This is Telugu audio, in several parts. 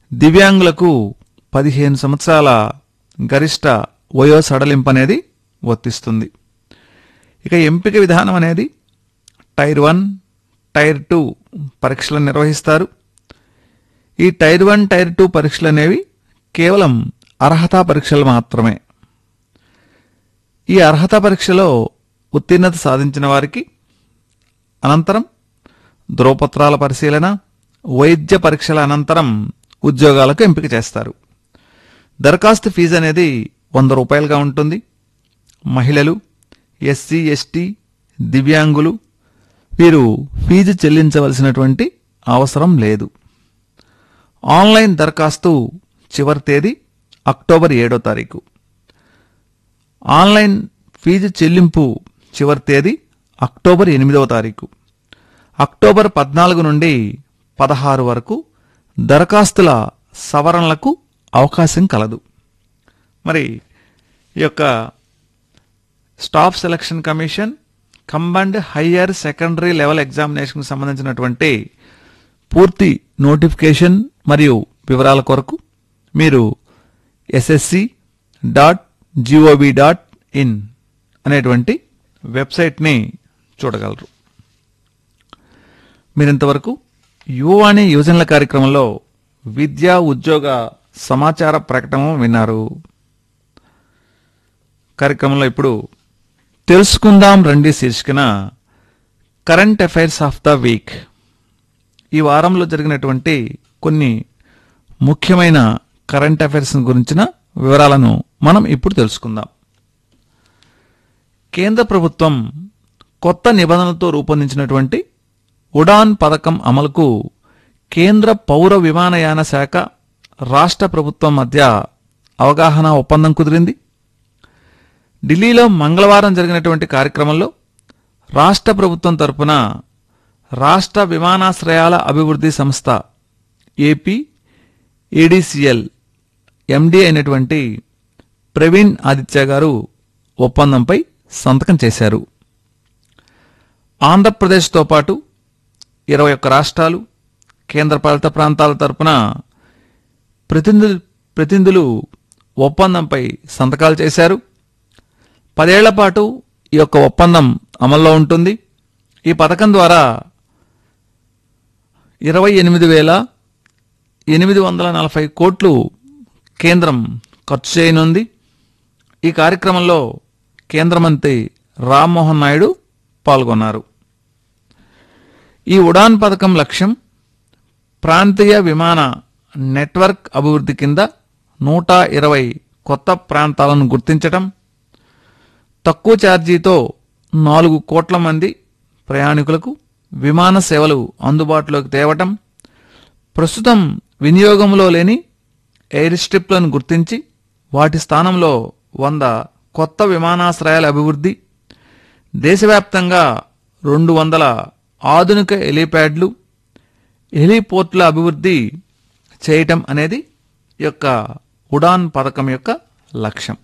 దివ్యాంగులకు పదిహేను సంవత్సరాల గరిష్ట వయో సడలింపు అనేది వర్తిస్తుంది ఇక ఎంపిక విధానం అనేది టైర్ వన్ టైర్ టూ పరీక్షలను నిర్వహిస్తారు ఈ టైర్ వన్ టైర్ టూ పరీక్షలు అనేవి కేవలం అర్హతా పరీక్షలు మాత్రమే ఈ అర్హత పరీక్షలో ఉత్తీర్ణత సాధించిన వారికి అనంతరం ధ్రువపత్రాల పరిశీలన వైద్య పరీక్షల అనంతరం ఉద్యోగాలకు ఎంపిక చేస్తారు దరఖాస్తు ఫీజు అనేది వంద రూపాయలుగా ఉంటుంది మహిళలు ఎస్సీ ఎస్టీ దివ్యాంగులు వీరు ఫీజు చెల్లించవలసినటువంటి అవసరం లేదు ఆన్లైన్ దరఖాస్తు చివరి తేదీ అక్టోబర్ ఏడో తారీఖు ఆన్లైన్ ఫీజు చెల్లింపు చివరి తేదీ అక్టోబర్ ఎనిమిదవ తారీఖు అక్టోబర్ పద్నాలుగు నుండి పదహారు వరకు దరఖాస్తుల సవరణలకు అవకాశం కలదు మరి ఈ యొక్క staff selection commission combined higher secondary level ఎగ్జామినేషన్కి సంబంధించినటువంటి పూర్తి నోటిఫికేషన్ మరియు వివరాల కొరకు మీరు SSC dot GOV dot in అనేటువంటి వెబ్సైట్ని చూడగలరు మీరింతవరకు యువాణి యువజనుల కార్యక్రమంలో విద్యా ఉద్యోగ సమాచార ప్రకటన విన్నారు కార్యక్రమంలో ఇప్పుడు తెలుసుకుందాం రండి శీర్షికన current affairs of the week ఈ వారంలో జరిగినటువంటి కొన్ని ముఖ్యమైన కరెంట్ అఫైర్స్ గురించిన వివరాలను మనం ఇప్పుడు తెలుసుకుందాం కేంద్ర ప్రభుత్వం కొత్త నిబంధనలతో రూపొందించినటువంటి ఉడాన్ పథకం అమలుకు కేంద్ర పౌర విమానయాన శాఖ రాష్ట్ర ప్రభుత్వం మధ్య అవగాహన ఒప్పందం కుదిరింది ఢిల్లీలో మంగళవారం జరిగినటువంటి కార్యక్రమంలో రాష్ట్ర ప్రభుత్వం తరపున రాష్ట్ర విమానాశ్రయాల అభివృద్ధి సంస్థ ఏపీ ఏడీసీఎల్ ఎండి అయినటువంటి ప్రవీణ్ ఆదిత్య గారు ఒప్పందంపై సంతకం చేశారు ఆంధ్రప్రదేశ్తో పాటు ఇరవై ఒక్క రాష్ట్రాలు కేంద్రపాలిత ప్రాంతాల తరపున ప్రతినిధులు ప్రతినిధులు ఒప్పందంపై సంతకాలు చేశారు పదేళ్ల పాటు ఈ యొక్క ఒప్పందం అమల్లో ఉంటుంది ఈ పథకం ద్వారా ఇరవై ఎనిమిది వేల ఎనిమిది వందల నలభై కోట్లు కేంద్రం ఖర్చు చేయనుంది ఈ కార్యక్రమంలో కేంద్ర మంత్రి రామ్మోహన్ నాయుడు పాల్గొన్నారు ఈ ఉడాన్ పథకం లక్ష్యం ప్రాంతీయ విమాన నెట్వర్క్ అభివృద్ధి కింద నూట ఇరవై కొత్త ప్రాంతాలను గుర్తించటం తక్కువ ఛార్జీతో నాలుగు కోట్ల మంది ప్రయాణికులకు విమాన సేవలు అందుబాటులోకి తేవటం ప్రస్తుతం వినియోగంలో లేని ఎయిర్ స్ట్రిప్లను గుర్తించి వాటి స్థానంలో వంద కొత్త విమానాశ్రయాల అభివృద్ధి దేశవ్యాప్తంగా రెండు వందల ఆధునిక హెలీప్యాడ్లు హెలీపోర్ట్ల అభివృద్ధి చేయటం అనేది ఈ యొక్క ఉడాన్ పథకం యొక్క లక్ష్యం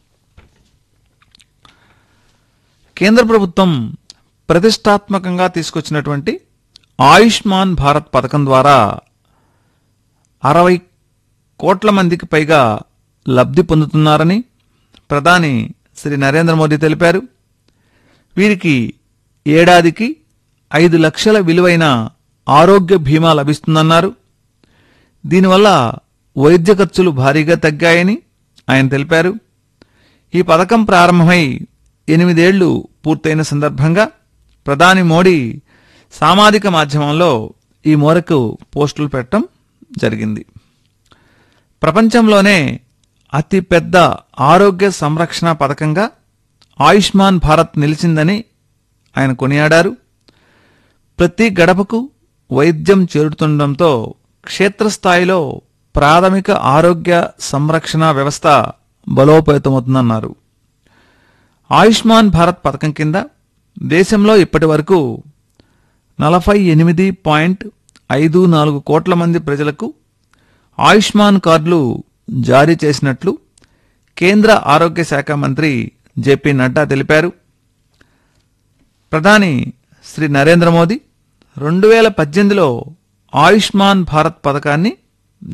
కేంద్ర ప్రభుత్వం ప్రతిష్టాత్మకంగా తీసుకొచ్చినటువంటి ఆయుష్మాన్ భారత్ పథకం ద్వారా అరవై కోట్ల మందికి పైగా లబ్ధి పొందుతున్నారని ప్రధాని శ్రీ నరేంద్ర మోదీ తెలిపారు వీరికి ఏడాదికి ఐదు లక్షల విలువైన ఆరోగ్య బీమా లభిస్తుందన్నారు దీనివల్ల వైద్య ఖర్చులు భారీగా తగ్గాయని ఆయన తెలిపారు ఈ పథకం ప్రారంభమై ఎనిమిదేళ్లు పూర్తయిన సందర్భంగా ప్రధాని మోడీ సామాజిక మాధ్యమంలో ఈ మేరకు పోస్టులు పెట్టడం జరిగింది ప్రపంచంలోనే అతి పెద్ద ఆరోగ్య సంరక్షణ పథకంగా ఆయుష్మాన్ భారత్ నిలిచిందని ఆయన కొనియాడారు ప్రతి గడపకు వైద్యం చేరుతుండటంతో క్షేత్రస్థాయిలో ప్రాథమిక ఆరోగ్య సంరక్షణ వ్యవస్థ బలోపేతమవుతుందన్నారు ఆయుష్మాన్ భారత్ పథకం కింద దేశంలో ఇప్పటి వరకు నలభై ఎనిమిది పాయింట్ ఐదు నాలుగు కోట్ల మంది ప్రజలకు ఆయుష్మాన్ కార్డులు జారీ చేసినట్లు కేంద్ర ఆరోగ్య శాఖ మంత్రి జేపీ నడ్డా తెలిపారు ప్రధాని శ్రీ నరేంద్ర మోదీ రెండు వేల పద్దెనిమిదిలో ఆయుష్మాన్ భారత్ పథకాన్ని